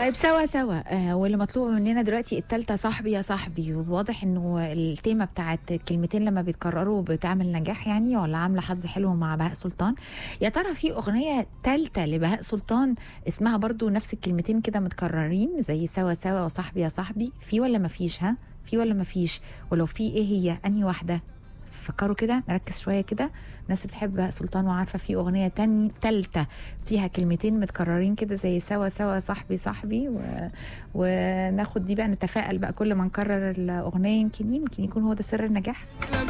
طيب سوا سوا آه واللي مطلوب مننا دلوقتي التالتة صاحبي يا صاحبي وواضح انه التيمة بتاعت كلمتين لما بيتكرروا بتعمل نجاح يعني ولا عاملة حظ حلو مع بهاء سلطان يا ترى في اغنية تالتة لبهاء سلطان اسمها برضو نفس الكلمتين كده متكررين زي سوا سوا وصاحبي يا صاحبي في ولا مفيش ها في ولا مفيش ولو في ايه هي انهي واحدة فكروا كده نركز شويه كده الناس بتحب بهاء سلطان وعارفه في اغنيه تاني تالته فيها كلمتين متكررين كده زي سوا سوا صاحبي صاحبي و... وناخد دي بقى نتفائل بقى كل ما نكرر الاغنيه يمكن يمكن يكون هو ده سر النجاح